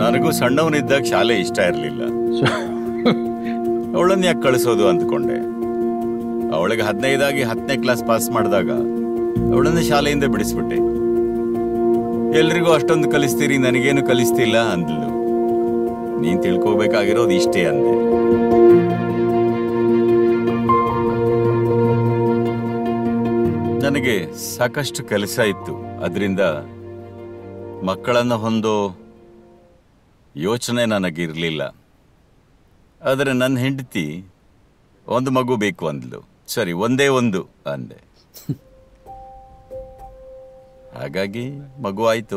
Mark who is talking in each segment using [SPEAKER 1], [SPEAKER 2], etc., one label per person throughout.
[SPEAKER 1] ನನಗೂ ಸಣ್ಣವನಿದ್ದಾಗ ಶಾಲೆ ಇಷ್ಟ ಇರಲಿಲ್ಲ ಅವಳನ್ನ ಯಾಕೆ ಕಳಿಸೋದು ಅಂದ್ಕೊಂಡೆ ಅವಳಿಗೆ ಹದಿನೈದಾಗಿ ಹತ್ತನೇ ಕ್ಲಾಸ್ ಪಾಸ್ ಮಾಡಿದಾಗ ಅವಳನ್ನ ಶಾಲೆಯಿಂದ ಬಿಡಿಸ್ಬಿಟ್ಟೆ ಎಲ್ರಿಗೂ ಅಷ್ಟೊಂದು ಕಲಿಸ್ತೀರಿ ನನಗೇನು ಕಲಿಸ್ತಿಲ್ಲ ಅಂದ್ಲು ನೀನ್ ತಿಳ್ಕೋಬೇಕಾಗಿರೋದು ಇಷ್ಟೇ ಅಂದೆ ನನಗೆ ಸಾಕಷ್ಟು ಕೆಲಸ ಇತ್ತು ಅದರಿಂದ ಮಕ್ಕಳನ್ನು ಹೊಂದೋ ಯೋಚನೆ ನನಗಿರಲಿಲ್ಲ ಆದರೆ ನನ್ನ ಹೆಂಡತಿ ಒಂದು ಮಗು ಬೇಕು ಅಂದ್ಲು ಸರಿ ಒಂದೇ ಒಂದು ಅಂದೆ ಹಾಗಾಗಿ ಮಗು ಆಯಿತು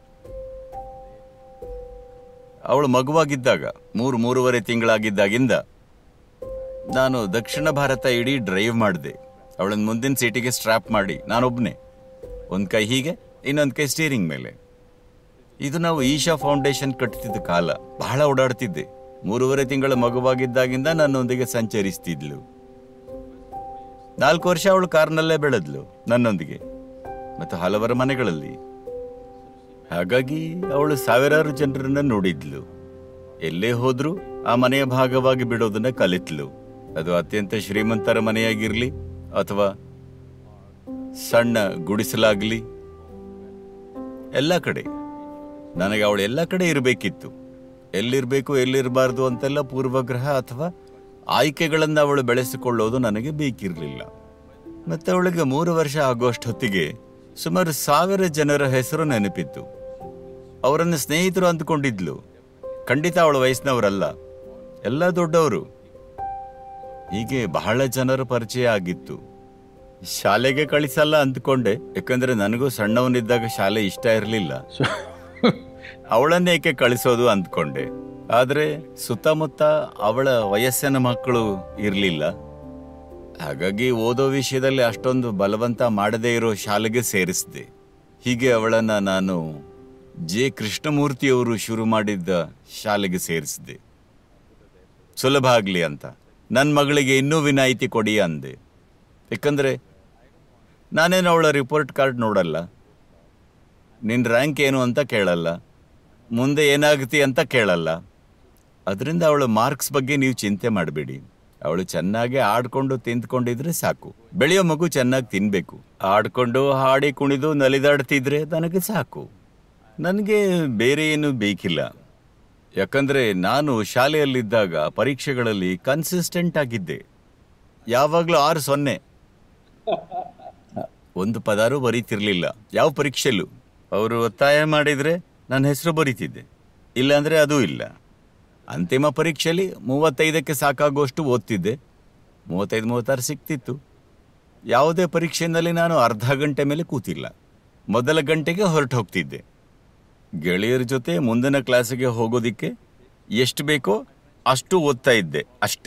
[SPEAKER 1] ಅವಳು ಮಗುವಾಗಿದ್ದಾಗ ಮೂರು ಮೂರುವರೆ ತಿಂಗಳಾಗಿದ್ದಾಗಿಂದ ನಾನು ದಕ್ಷಿಣ ಭಾರತ ಇಡೀ ಡ್ರೈವ್ ಮಾಡಿದೆ ಅವಳನ್ನ ಮುಂದಿನ ಸೀಟಿಗೆ ಸ್ಟ್ರಾಪ್ ಮಾಡಿ ನಾನೊಬ್ಬನೇ ಒಂದು ಕೈ ಹೀಗೆ ಇನ್ನೊಂದು ಕೈ ಸ್ಟೀರಿಂಗ್ ಮೇಲೆ ಇದು ನಾವು ಈಶಾ ಫೌಂಡೇಶನ್ ಕಟ್ತಿದ್ದ ಕಾಲ ಬಹಳ ಓಡಾಡ್ತಿದ್ದೆ ಮೂರುವರೆ ತಿಂಗಳ ಮಗುವಾಗಿದ್ದಾಗಿಂದ ನನ್ನೊಂದಿಗೆ ಸಂಚರಿಸ್ತಿದ್ಲು ನಾಲ್ಕು ವರ್ಷ ಅವಳು ಕಾರ್ನಲ್ಲೇ ಬೆಳೆದ್ಲು ನನ್ನೊಂದಿಗೆ ಮತ್ತು ಹಲವರ ಮನೆಗಳಲ್ಲಿ ಹಾಗಾಗಿ ಅವಳು ಸಾವಿರಾರು ಜನರನ್ನ ನೋಡಿದ್ಲು ಎಲ್ಲೇ ಹೋದ್ರೂ ಆ ಮನೆಯ ಭಾಗವಾಗಿ ಬಿಡೋದನ್ನ ಕಲಿತ್ಲು ಅದು ಅತ್ಯಂತ ಶ್ರೀಮಂತರ ಮನೆಯಾಗಿರ್ಲಿ ಅಥವಾ ಸಣ್ಣ ಗುಡಿಸಲಾಗ್ಲಿ ಎಲ್ಲ ಕಡೆ ನನಗೆ ಅವಳು ಎಲ್ಲ ಕಡೆ ಇರಬೇಕಿತ್ತು ಎಲ್ಲಿರ್ಬೇಕು ಎಲ್ಲಿರಬಾರ್ದು ಅಂತೆಲ್ಲ ಪೂರ್ವಗ್ರಹ ಅಥವಾ ಆಯ್ಕೆಗಳನ್ನು ಅವಳು ಬೆಳೆಸಿಕೊಳ್ಳೋದು ನನಗೆ ಬೇಕಿರಲಿಲ್ಲ ಮತ್ತೆ ಅವಳಿಗೆ ಮೂರು ವರ್ಷ ಆಗೋಷ್ಟೊತ್ತಿಗೆ ಸುಮಾರು ಸಾವಿರ ಜನರ ಹೆಸರು ನೆನಪಿತ್ತು ಅವರನ್ನು ಸ್ನೇಹಿತರು ಅಂದ್ಕೊಂಡಿದ್ಲು ಖಂಡಿತ ಅವಳ ವಯಸ್ಸಿನವರಲ್ಲ ಎಲ್ಲ ದೊಡ್ಡವರು ಹೀಗೆ ಬಹಳ ಜನರ ಪರಿಚಯ ಆಗಿತ್ತು ಶಾಲೆಗೆ ಕಳಿಸಲ್ಲ ಅಂದ್ಕೊಂಡೆ ಯಾಕಂದ್ರೆ ನನಗೂ ಸಣ್ಣವನಿದ್ದಾಗ ಶಾಲೆ ಇಷ್ಟ ಇರಲಿಲ್ಲ ಅವಳನ್ನೇಕೆ ಕಳಿಸೋದು ಅಂದ್ಕೊಂಡೆ ಆದ್ರೆ ಸುತ್ತಮುತ್ತ ಅವಳ ವಯಸ್ಸಿನ ಮಕ್ಕಳು ಇರಲಿಲ್ಲ ಹಾಗಾಗಿ ಓದೋ ವಿಷಯದಲ್ಲಿ ಅಷ್ಟೊಂದು ಬಲವಂತ ಮಾಡದೇ ಇರೋ ಶಾಲೆಗೆ ಸೇರಿಸಿದೆ ಹೀಗೆ ಅವಳನ್ನ ನಾನು ಜೆ ಕೃಷ್ಣಮೂರ್ತಿಯವರು ಶುರು ಮಾಡಿದ್ದ ಶಾಲೆಗೆ ಸೇರಿಸಿದೆ ಸುಲಭ ಆಗಲಿ ಅಂತ ನನ್ನ ಮಗಳಿಗೆ ಇನ್ನೂ ವಿನಾಯಿತಿ ಕೊಡಿ ಅಂದೆ ಯಾಕಂದ್ರೆ ನಾನೇನು ಅವಳ ರಿಪೋರ್ಟ್ ಕಾರ್ಡ್ ನೋಡಲ್ಲ ನಿನ್ನ ರ್ಯಾಂಕ್ ಏನು ಅಂತ ಕೇಳಲ್ಲ ಮುಂದೆ ಏನಾಗ್ತಿ ಅಂತ ಕೇಳಲ್ಲ ಅದರಿಂದ ಅವಳ ಮಾರ್ಕ್ಸ್ ಬಗ್ಗೆ ನೀವು ಚಿಂತೆ ಮಾಡಬೇಡಿ ಅವಳು ಚೆನ್ನಾಗಿ ಆಡ್ಕೊಂಡು ತಿಂದ್ಕೊಂಡಿದ್ರೆ ಸಾಕು ಬೆಳೆಯೋ ಮಗು ಚೆನ್ನಾಗಿ ತಿನ್ಬೇಕು ಆಡ್ಕೊಂಡು ಹಾಡಿ ಕುಣಿದು ನಲಿದಾಡ್ತಿದ್ರೆ ನನಗೆ ಸಾಕು ನನಗೆ ಬೇರೆ ಏನು ಬೇಕಿಲ್ಲ ಯಾಕಂದ್ರೆ ನಾನು ಶಾಲೆಯಲ್ಲಿದ್ದಾಗ ಪರೀಕ್ಷೆಗಳಲ್ಲಿ ಕನ್ಸಿಸ್ಟೆಂಟ್ ಆಗಿದ್ದೆ ಯಾವಾಗಲೂ ಆರು ಸೊನ್ನೆ ಒಂದು ಪದಾರು ಬರೀತಿರ್ಲಿಲ್ಲ ಯಾವ ಪರೀಕ್ಷೆಲ್ಲೂ ಅವರು ಒತ್ತಾಯ ಮಾಡಿದ್ರೆ ನನ್ನ ಹೆಸರು ಬರೀತಿದ್ದೆ ಇಲ್ಲಾಂದ್ರೆ ಅದೂ ಇಲ್ಲ ಅಂತಿಮ ಪರೀಕ್ಷೆಯಲ್ಲಿ ಮೂವತ್ತೈದಕ್ಕೆ ಸಾಕಾಗುವಷ್ಟು ಓದ್ತಿದ್ದೆ ಮೂವತ್ತೈದು ಮೂವತ್ತಾರು ಸಿಕ್ತಿತ್ತು ಯಾವುದೇ ಪರೀಕ್ಷೆಯಲ್ಲಿ ನಾನು ಅರ್ಧ ಗಂಟೆ ಮೇಲೆ ಕೂತಿಲ್ಲ ಮೊದಲ ಗಂಟೆಗೆ ಹೊರಟು ಹೋಗ್ತಿದ್ದೆ ಗೆಳೆಯರ ಜೊತೆ ಮುಂದಿನ ಕ್ಲಾಸಿಗೆ ಹೋಗೋದಿಕ್ಕೆ ಎಷ್ಟು ಬೇಕೋ ಅಷ್ಟು ಓದ್ತಾ ಇದ್ದೆ ಅಷ್ಟೇ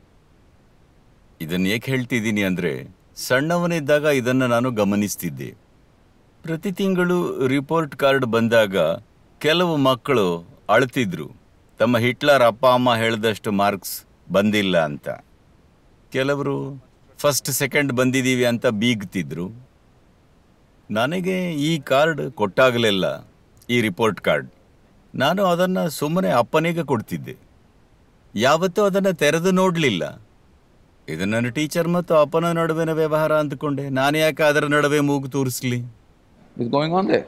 [SPEAKER 1] ಇದನ್ನ ಏಕೆ ಹೇಳ್ತಿದ್ದೀನಿ ಅಂದ್ರೆ ಸಣ್ಣವನಿದ್ದಾಗ ಇದನ್ನು ನಾನು ಗಮನಿಸ್ತಿದ್ದೆ ಪ್ರತಿ ತಿಂಗಳು ರಿಪೋರ್ಟ್ ಕಾರ್ಡ್ ಬಂದಾಗ ಕೆಲವು ಮಕ್ಕಳು ಅಳ್ತಿದ್ರು ತಮ್ಮ ಹಿಟ್ಲರ್ ಅಪ್ಪ ಅಮ್ಮ ಹೇಳಿದಷ್ಟು ಮಾರ್ಕ್ಸ್ ಬಂದಿಲ್ಲ ಅಂತ ಕೆಲವರು ಫಸ್ಟ್ ಸೆಕೆಂಡ್ ಬಂದಿದ್ದೀವಿ ಅಂತ ಬೀಗ್ತಿದ್ರು ನನಗೆ ಈ ಕಾರ್ಡ್ ಕೊಟ್ಟಾಗಲೆಲ್ಲ ಈ ರಿಪೋರ್ಟ್ ಕಾರ್ಡ್ ನಾನು ಅದನ್ನು ಸುಮ್ಮನೆ ಅಪ್ಪನಿಗೆ ಕೊಡ್ತಿದ್ದೆ ಯಾವತ್ತೂ ಅದನ್ನು ತೆರೆದು ನೋಡಲಿಲ್ಲ ಇದು ನನ್ನ ಟೀಚರ್ ಮತ್ತು ಅಪ್ಪನ ನಡುವಿನ ವ್ಯವಹಾರ ಅಂದ್ಕೊಂಡೆ ನಾನು ಯಾಕೆ ಅದರ ನಡುವೆ ಮೂಗು ತೋರಿಸ್ಲಿ
[SPEAKER 2] What's going on there?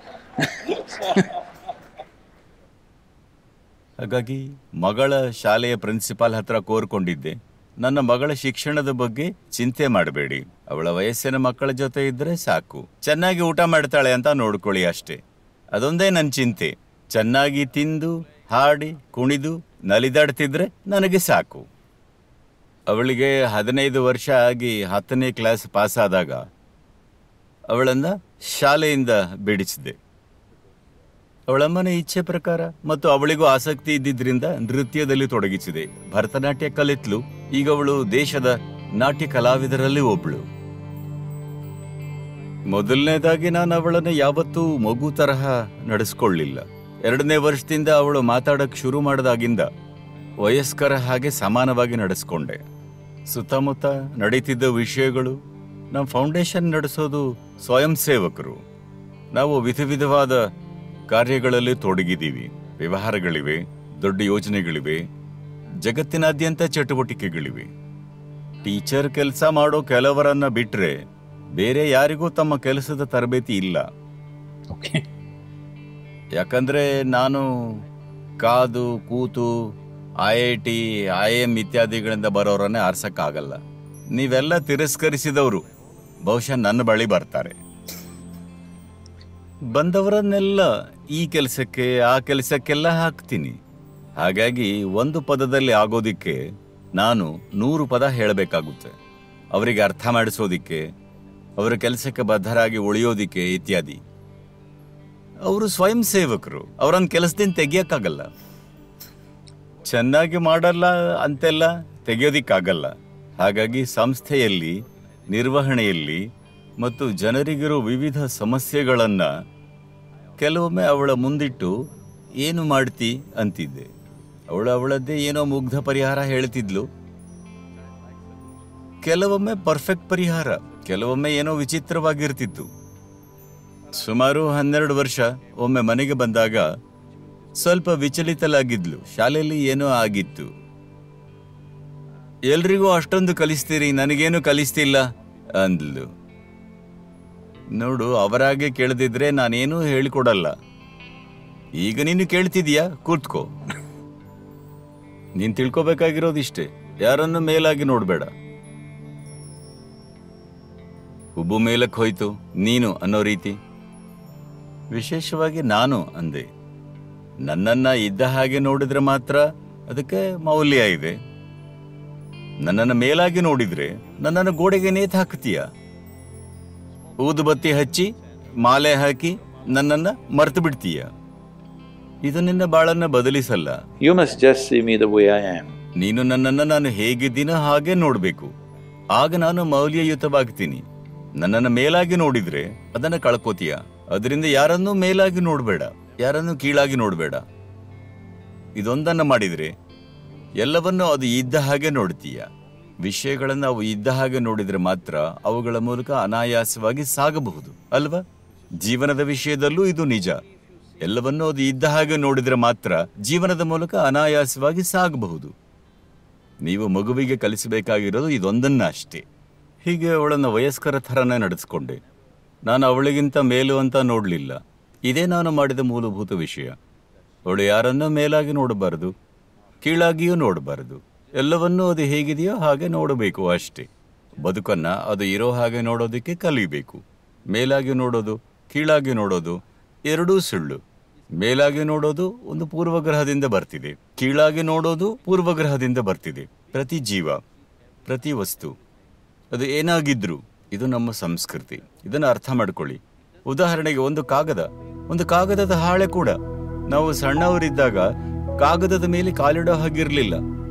[SPEAKER 1] ಹಾಗಾಗಿ ಮಗಳ ಶಾಲೆಯ ಪ್ರಿನ್ಸಿಪಾಲ್ ಹತ್ರ ಕೋರ್ಕೊಂಡಿದ್ದೆ ನನ್ನ ಮಗಳ ಶಿಕ್ಷಣದ ಬಗ್ಗೆ ಚಿಂತೆ ಮಾಡಬೇಡಿ ಅವಳ ವಯಸ್ಸಿನ ಮಕ್ಕಳ ಜೊತೆ ಇದ್ರೆ ಸಾಕು ಚೆನ್ನಾಗಿ ಊಟ ಮಾಡ್ತಾಳೆ ಅಂತ ನೋಡ್ಕೊಳ್ಳಿ ಅಷ್ಟೇ ಅದೊಂದೇ ನನ್ನ ಚಿಂತೆ ಚೆನ್ನಾಗಿ ತಿಂದು ಹಾಡಿ ಕುಣಿದು ನಲಿದಾಡ್ತಿದ್ರೆ ನನಗೆ ಸಾಕು ಅವಳಿಗೆ ಹದಿನೈದು ವರ್ಷ ಆಗಿ ಹತ್ತನೇ ಕ್ಲಾಸ್ ಪಾಸ್ ಆದಾಗ ಅವಳನ್ನ ಶಾಲೆಯಿಂದ ಬಿಡಿಸಿದೆ ಅವಳಮ್ಮನ ಇಚ್ಛೆ ಪ್ರಕಾರ ಮತ್ತು ಅವಳಿಗೂ ಆಸಕ್ತಿ ಇದ್ದಿದ್ರಿಂದ ನೃತ್ಯದಲ್ಲಿ ತೊಡಗಿಸಿದೆ ಭರತನಾಟ್ಯ ಕಲಿತ್ಲು ಈಗ ಅವಳು ದೇಶದ ನಾಟ್ಯ ಕಲಾವಿದರಲ್ಲಿ ಒಬ್ಳು ಮೊದಲನೇದಾಗಿ ನಾನು ಅವಳನ್ನು ಯಾವತ್ತೂ ಮಗು ತರಹ ನಡೆಸ್ಕೊಳ್ಳಿಲ್ಲ ಎರಡನೇ ವರ್ಷದಿಂದ ಅವಳು ಮಾತಾಡಕ್ ಶುರು ಮಾಡಿದಾಗಿಂದ ವಯಸ್ಕರ ಹಾಗೆ ಸಮಾನವಾಗಿ ನಡೆಸ್ಕೊಂಡೆ ಸುತ್ತಮುತ್ತ ನಡೀತಿದ್ದ ವಿಷಯಗಳು ನಮ್ಮ ಫೌಂಡೇಶನ್ ನಡೆಸೋದು ಸ್ವಯಂ ಸೇವಕರು ನಾವು ವಿಧ ವಿಧವಾದ ಕಾರ್ಯಗಳಲ್ಲಿ ತೊಡಗಿದ್ದೀವಿ ವ್ಯವಹಾರಗಳಿವೆ ದೊಡ್ಡ ಯೋಜನೆಗಳಿವೆ ಜಗತ್ತಿನಾದ್ಯಂತ ಚಟುವಟಿಕೆಗಳಿವೆ ಟೀಚರ್ ಕೆಲಸ ಮಾಡೋ ಕೆಲವರನ್ನ ಬಿಟ್ರೆ ಬೇರೆ ಯಾರಿಗೂ ತಮ್ಮ ಕೆಲಸದ ತರಬೇತಿ ಇಲ್ಲ
[SPEAKER 2] Okay.
[SPEAKER 1] ಯಾಕಂದ್ರೆ ನಾನು ಕಾದು ಕೂತು I I T I M ಇತ್ಯಾದಿಗಳಿಂದ ಬರೋರನ್ನೇ ಆರ್ಸಕ್ಕಾಗಲ್ಲ ನೀವೆಲ್ಲ ತಿರಸ್ಕರಿಸಿದವರು ಬಹುಶಃ ನನ್ನ ಬಳಿ ಬರ್ತಾರೆ ಬಂದವರನ್ನೆಲ್ಲ ಈ ಕೆಲಸಕ್ಕೆ ಆ ಕೆಲಸಕ್ಕೆಲ್ಲ ಹಾಕ್ತೀನಿ ಹಾಗಾಗಿ ಒಂದು ಪದದಲ್ಲಿ ಆಗೋದಿಕ್ಕೆ ನಾನು ನೂರು ಪದ ಹೇಳಬೇಕಾಗುತ್ತೆ ಅವರಿಗೆ ಅರ್ಥ ಮಾಡಿಸೋದಿಕ್ಕೆ ಅವರ ಕೆಲಸಕ್ಕೆ ಬದ್ಧರಾಗಿ ಉಳಿಯೋದಿಕ್ಕೆ ಇತ್ಯಾದಿ ಅವರು ಸ್ವಯಂ ಸೇವಕರು ಅವರನ್ನ ಕೆಲಸದಿಂದ ತೆಗಿಯಕ್ಕಾಗಲ್ಲ ಚೆನ್ನಾಗಿ ಮಾಡಲ್ಲ ಅಂತೆಲ್ಲ ತೆಗೆಯೋದಿಕ್ಕಾಗಲ್ಲ ಹಾಗಾಗಿ ಸಂಸ್ಥೆಯಲ್ಲಿ ನಿರ್ವಹಣೆಯಲ್ಲಿ ಮತ್ತು ಜನರಿಗಿರೋ ವಿವಿಧ ಸಮಸ್ಯೆಗಳನ್ನ ಕೆಲವೊಮ್ಮೆ ಅವಳ ಮುಂದಿಟ್ಟು ಏನು ಮಾಡ್ತಿ ಅಂತಿದ್ದೆ ಅವಳು ಅವಳದ್ದೇ ಏನೋ ಮುಗ್ಧ ಪರಿಹಾರ ಹೇಳ್ತಿದ್ಲು ಕೆಲವೊಮ್ಮೆ ಪರ್ಫೆಕ್ಟ್ ಪರಿಹಾರ ಕೆಲವೊಮ್ಮೆ ಏನೋ ವಿಚಿತ್ರವಾಗಿರ್ತಿತ್ತು ಸುಮಾರು ಹನ್ನೆರಡು ವರ್ಷ ಒಮ್ಮೆ ಮನೆಗೆ ಬಂದಾಗ ಸ್ವಲ್ಪ ವಿಚಲಿತಲಾಗಿದ್ಲು ಶಾಲೆಯಲ್ಲಿ ಏನೋ ಆಗಿತ್ತು ಎಲ್ರಿಗೂ ಅಷ್ಟೊಂದು ಕಲಿಸ್ತೀರಿ ನನಗೇನು ಕಲಿಸ್ತಿಲ್ಲ ಅಂದ್ಲು ನೋಡು ಅವರಾಗೆ ಕೇಳದಿದ್ರೆ ನಾನೇನೂ ಹೇಳಿಕೊಡಲ್ಲ ಈಗ ನೀನು ಕೇಳ್ತಿದ್ಯಾ ಕೂತ್ಕೋ ನೀನ್ ತಿಳ್ಕೊಬೇಕಾಗಿರೋದಿಷ್ಟೇ ಯಾರನ್ನು ಮೇಲಾಗಿ ನೋಡ್ಬೇಡ ಹುಬ್ಬು ಮೇಲಕ್ಕೆ ಹೋಯ್ತು ನೀನು ಅನ್ನೋ ರೀತಿ ವಿಶೇಷವಾಗಿ ನಾನು ಅಂದೆ ನನ್ನನ್ನ ಇದ್ದ ಹಾಗೆ ನೋಡಿದ್ರೆ ಮಾತ್ರ ಅದಕ್ಕೆ ಮೌಲ್ಯ ಇದೆ ನನ್ನನ್ನು ಮೇಲಾಗಿ ನೋಡಿದ್ರೆ ನನ್ನನ್ನು ಗೋಡೆಗೆ ನೇತು ಹಾಕ್ತೀಯ ಊದುಬತ್ತಿ ಹಚ್ಚಿ ಮಾಲೆ ಹಾಕಿ ನನ್ನನ್ನ ಮರ್ತು ಬಿಡ್ತೀಯ ಇದು ನಿನ್ನ ಬಾಳನ್ನ ಬದಲಿಸಲ್ಲ
[SPEAKER 2] You must just see me the way I am.
[SPEAKER 1] ನೀನು ನನ್ನನ್ನು ನಾನು ಹೇಗಿದ್ದೀನೋ ಹಾಗೆ ನೋಡಬೇಕು ಆಗ ನಾನು ಮೌಲ್ಯಯುತವಾಗ್ತೀನಿ ನನ್ನನ್ನು ಮೇಲಾಗಿ ನೋಡಿದ್ರೆ ಅದನ್ನ ಕಳ್ಕೋತೀಯ ಅದರಿಂದ ಯಾರನ್ನೂ ಮೇಲಾಗಿ ನೋಡಬೇಡ ಯಾರನ್ನೂ ಕೀಳಾಗಿ ನೋಡಬೇಡ ಇದೊಂದನ್ನ ಮಾಡಿದ್ರೆ ಎಲ್ಲವನ್ನೂ ಅದು ಇದ್ದ ಹಾಗೆ ನೋಡ್ತೀಯ ವಿಷಯಗಳನ್ನು ಅವು ಇದ್ದ ಹಾಗೆ ನೋಡಿದ್ರೆ ಮಾತ್ರ ಅವುಗಳ ಮೂಲಕ ಅನಾಯಾಸವಾಗಿ ಸಾಗಬಹುದು ಅಲ್ವಾ ಜೀವನದ ವಿಷಯದಲ್ಲೂ ಇದು ನಿಜ ಎಲ್ಲವನ್ನೂ ಅದು ಇದ್ದ ಹಾಗೆ ನೋಡಿದ್ರೆ ಮಾತ್ರ ಜೀವನದ ಮೂಲಕ ಅನಾಯಾಸವಾಗಿ ಸಾಗಬಹುದು ನೀವು ಮಗುವಿಗೆ ಕಲಿಸಬೇಕಾಗಿರೋದು ಇದೊಂದನ್ನ ಅಷ್ಟೇ ಹೀಗೆ ಅವಳನ್ನು ವಯಸ್ಕರ ಥರನೇ ನಡೆಸ್ಕೊಂಡೆ ನಾನು ಅವಳಿಗಿಂತ ಮೇಲು ಅಂತ ನೋಡಲಿಲ್ಲ ಇದೇ ನಾನು ಮಾಡಿದ ಮೂಲಭೂತ ವಿಷಯ ಅವಳು ಯಾರನ್ನೂ ಮೇಲಾಗಿ ನೋಡಬಾರದು ಕೀಳಾಗಿಯೂ ನೋಡಬಾರದು ಎಲ್ಲವನ್ನೂ ಅದು ಹೇಗಿದೆಯೋ ಹಾಗೆ ನೋಡಬೇಕು ಅಷ್ಟೇ ಬದುಕನ್ನ ಅದು ಇರೋ ಹಾಗೆ ನೋಡೋದಕ್ಕೆ ಕಲಿಬೇಕು ಮೇಲಾಗಿ ನೋಡೋದು ಕೀಳಾಗಿ ನೋಡೋದು ಎರಡೂ ಸುಳ್ಳು ಮೇಲಾಗಿ ನೋಡೋದು ಒಂದು ಪೂರ್ವಗ್ರಹದಿಂದ ಬರ್ತಿದೆ ಕೀಳಾಗಿ ನೋಡೋದು ಪೂರ್ವಗ್ರಹದಿಂದ ಬರ್ತಿದೆ ಪ್ರತಿ ಜೀವ ಪ್ರತಿ ವಸ್ತು ಅದು ಏನಾಗಿದ್ರು ಇದು ನಮ್ಮ ಸಂಸ್ಕೃತಿ ಇದನ್ನು ಅರ್ಥ ಮಾಡ್ಕೊಳ್ಳಿ ಉದಾಹರಣೆಗೆ ಒಂದು ಕಾಗದ ಒಂದು ಕಾಗದದ ಹಾಳೆ ಕೂಡ ನಾವು ಸಣ್ಣವರಿದ್ದಾಗ ಕಾಗದದ ಮೇಲೆ ಕಾಲಿಡೋ ಹಾಗಿರ್ಲಿಲ್ಲ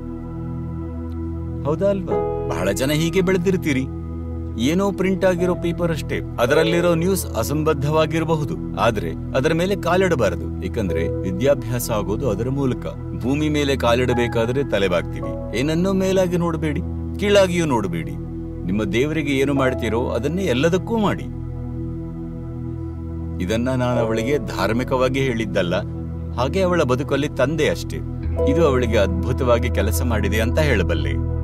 [SPEAKER 1] ಹೌದಾ ಅಲ್ವಾ ಬಹಳ ಜನ ಹೀಗೆ ಬೆಳೆದಿರ್ತೀರಿ ಏನೋ ಪ್ರಿಂಟ್ ಆಗಿರೋ ಪೇಪರ್ ಅಷ್ಟೇ ಅದರಲ್ಲಿರೋ ನ್ಯೂಸ್ ಅಸಂಬದ್ಧವಾಗಿರಬಹುದು ಆದ್ರೆ ಅದರ ಮೇಲೆ ಕಾಲಿಡಬಾರದು ಏಕೆಂದ್ರೆ ವಿದ್ಯಾಭ್ಯಾಸ ಆಗೋದು ಅದರ ಮೂಲಕ ಭೂಮಿ ಮೇಲೆ ಕಾಲಿಡಬೇಕಾದ್ರೆ ತಲೆಬಾಗ್ತೀವಿ ಏನನ್ನೂ ಮೇಲಾಗಿ ನೋಡಬೇಡಿ ಕೀಳಾಗಿಯೂ ನೋಡಬೇಡಿ ನಿಮ್ಮ ದೇವರಿಗೆ ಏನು ಮಾಡ್ತೀರೋ ಅದನ್ನೇ ಎಲ್ಲದಕ್ಕೂ ಮಾಡಿ ಇದನ್ನ ನಾನು ಅವಳಿಗೆ ಧಾರ್ಮಿಕವಾಗಿ ಹೇಳಿದ್ದಲ್ಲ ಹಾಗೆ ಅವಳ ಬದುಕಲ್ಲಿ ತಂದೆ ಅಷ್ಟೇ ಇದು ಅವಳಿಗೆ ಅದ್ಭುತವಾಗಿ ಕೆಲಸ ಮಾಡಿದೆ ಅಂತ ಹೇಳಬಲ್ಲೆ